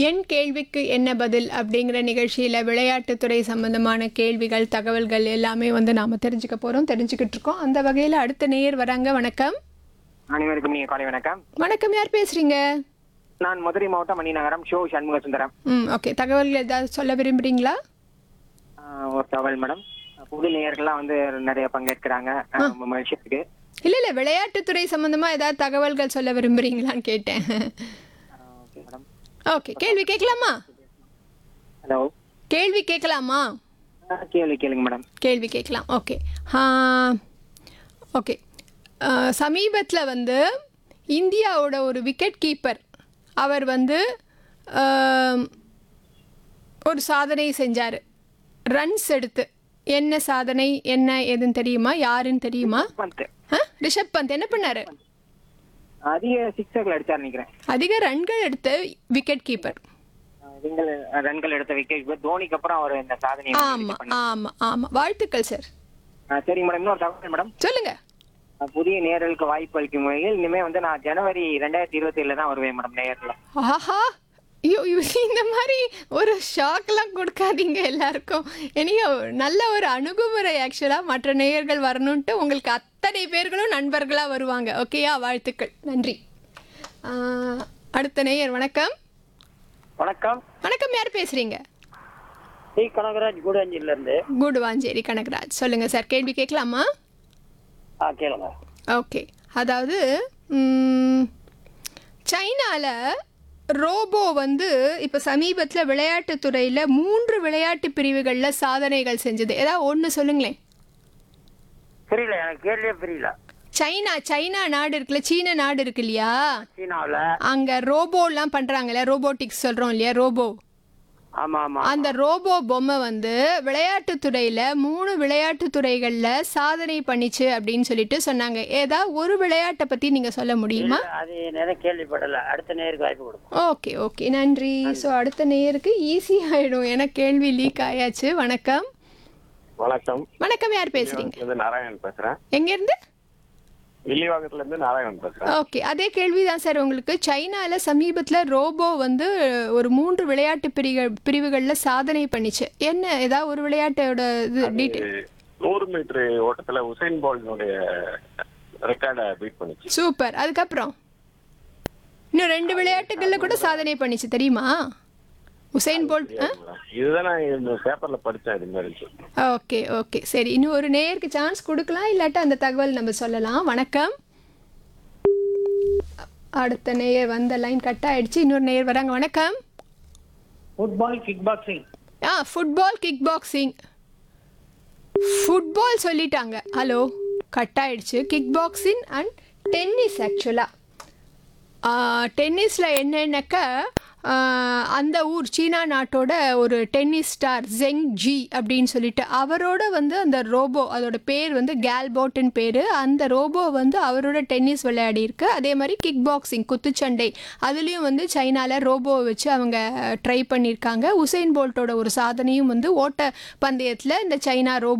என் கேள்விக்கு என்ன பதில் அப்படிங்கிற நிகழ்ச்சியில் விளையாட்டுத்துறை சம்பந்தமான கேள்விகள் தகவல்கள் எல்லாமே வந்து நாம் தெரிஞ்சுக்க போகிறோம் தெரிஞ்சுக்கிட்டு இருக்கோம் அந்த வகையில் அடுத்த நேயர் வராங்க வணக்கம் அனைவருக்கும் நீங்க காலை வணக்கம் வணக்கம் யார் பேசுகிறீங்க நான் மதுரை மாவட்டம் மணிநகரம் ஷோ சண்முக சுந்தரம் ம் ஓகே தகவல்கள் ஏதாவது சொல்ல விரும்புகிறீங்களா ஆஹ் ஒரு தகவல் மேடம் புது நேயர்கள்லாம் வந்து நிறைய பங்கேற்கிறாங்க ஆஹ் ரொம்ப மகிழ்ச்சி இருக்கு இல்லை இல்லை விளையாட்டுத்துறை சம்மந்தமாக ஏதாவது தகவல்கள் சொல்ல விரும்புகிறீங்களான்னு கேட்டேன் ஓகே மேடம் ஓகே கேள்வி கேட்கலாமா ஹலோ கேள்வி கேட்கலாமா கேள்வி கேளுங்க மேடம் கேள்வி கேட்கலாம் ஓகே ஓகே சமீபத்தில் வந்து இந்தியாவோட ஒரு விக்கெட் கீப்பர் அவர் வந்து ஆம், ஒரு சாதனை செஞ்சார் ரன்ஸ் எடுத்து என்ன சாதனை என்ன எதுன்னு தெரியுமா யாருன்னு தெரியுமா பந்த் ஆ? ரிஷப் பந்த் என்ன பண்ணாரு அதிக சிக்ஸர்கள் அடிச்சார் நினைக்கிறேன் அதிக ரன்கள் எடுத்த விக்கெட் கீப்பர் ஆஹ் ரன்கள் ரன்கள் எடுத்த விக்கெட் தோனிக்கு அப்புறம் அவர் இந்த சாதனையை வந்து ஆமாம் பண்ணார். ஆமாம் ஆமாம் வாழ்த்துக்கள் சார் ஆஹ் சரிங்க மேடம் இன்னொரு தகவல் மேடம் சொல்லுங்க ஆஹ் புதிய நேயர்களுக்கு வாய்ப்பு அளிக்கும் வகையில் இனிமே வந்து நான் ஜனவரி ரெண்டாயிரத்தி இருபத்தி ஏழுல தான் வருவேன் மேடம் நேயர்ல ஆஹா ஐயோ இவ- இந்த மாதிரி ஒரு ஷாக்லாம் கொடுக்காதீங்க எல்லாருக்கும் இனியோ நல்ல ஒரு அணுகுமுறை ஆக்சுவலாக மற்ற நேயர்கள் வரணுன்ட்டு உங்களுக்கு அத்தனை பேர்களும் நண்பர்களாக வருவாங்க ஓகேயா வாழ்த்துக்கள் நன்றி ஆஹ், அடுத்த நேயர் வணக்கம் வணக்கம் வணக்கம் யார் பேசுகிறீங்க டி கனகராஜ் கூடாஞ்சில இருந்து கூடுவாஞ்சேரி கனகராஜ் சொல்லுங்கள் சார் கேள்வி கேட்கலாமா ஆ கேளுங்க ஓகே அதாவது சைனாவில் ரோபோ வந்து இப்போ சமீபத்தில் விளையாட்டுத் துறையில் மூன்று விளையாட்டு பிரிவுகளில் சாதனைகள் செஞ்சது ஏதாவது ஒன்று சொல்லுங்களேன் புரியல எனக்கு கேள்வியே புரியல சைனா சைனா நாடு இருக்குல்ல சீன நாடு இருக்கு இல்லையா சீனாவுல அங்கே ரோபோலாம் பண்ணுறாங்கல்ல ரோபோட்டிக்ஸ் சொல்கிறோம் இல்லையா ரோபோ ஆமா ஆமா அந்த ரோபோ பொம்மை வந்து விளையாட்டுத் துறையில் மூணு விளையாட்டுத் துறைகளில் சாதனை பண்ணிச்சு அப்படின்னு சொல்லிட்டு சொன்னாங்க ஏதாவது ஒரு விளையாட்டை பற்றி நீங்கள் சொல்ல முடியுமா அது நிறைய கேள்விப்படல அடுத்த நேருக்கு வாய்ப்பு கொடுக்கும் ஓகே ஓகே நன்றி ஸோ அடுத்த நேயருக்கு ஈஸி ஆயிடும் ஏன்னா கேள்வி லீக் ஆயாச்சு வணக்கம் வணக்கம் வணக்கம் யார் பேசுறீங்க இருந்து நாராயணன் பேசுறேன் எங்கேருந்து வில்லிவாக்கத்துல இருந்து நாராயணன் பேசுறேன் ஓகே அதே கேள்வி தான் சார் உங்களுக்கு சைனாவில் சமீபத்தில் ரோபோ வந்து ஒரு மூன்று விளையாட்டு பிரிவு பிரிவுகளில் சாதனை பண்ணிச்சு என்ன ஏதாவது ஒரு விளையாட்டோட இது டீட்டெயில் இது நூறு மீட்டர் ஓட்டத்துல உசைன் போல்னுடைய ரெக்கார்டை பீட் பண்ணுச்சு சூப்பர் அதுக்கப்புறம் இன்னும் ரெண்டு விளையாட்டுகளில் கூட சாதனை பண்ணிச்சு தெரியுமா உசைன் போல்ட் ஆ இதுதான் நான் இந்த பேப்பர்ல படிச்சேன் இது மாதிரி சொல்லி. ஓகே ஓகே சரி இன்னும் ஒரு நேயருக்கு சான்ஸ் கொடுக்கலாம் இல்லாட்டா அந்த தகவல் நம்ம சொல்லலாம் வணக்கம் அடுத்த நேயர் வந்த லைன் கட் ஆயிடுச்சு இன்னொரு நேயர் வராங்க வணக்கம் ஃபுட்பால் கிக் பாக்ஸிங் ஆ ஃபுட்பால் கிக் பாக்ஸிங் ஃபுட்பால் சொல்லிட்டாங்க ஹலோ கட் ஆயிடுச்சு கிக் பாக்ஸிங் அண்ட் டென்னிஸ் ஆக்சுவலாக டென்னிஸில் என்னென்னாக்கா ஆஹ், அந்த ஊர் சீனா நாட்டோட ஒரு டென்னிஸ் ஸ்டார் ஜெங் ஜி அப்படின்னு சொல்லிட்டு அவரோட வந்து அந்த ரோபோ அதோட பேர் வந்து கேல்போட்டுன்னு பேர் அந்த ரோபோ வந்து அவரோட டென்னிஸ் விளையாடி இருக்கு அதே மாதிரி கிக் பாக்ஸிங் குத்துச்சண்டை அதுலேயும் வந்து சைனாவில் ரோபோவை வச்சு அவங்க ட்ரை பண்ணியிருக்காங்க உசைன் போல்ட்டோட ஒரு சாதனையும் வந்து ஓட்ட பந்தயத்தில் இந்த சைனா ரோபோ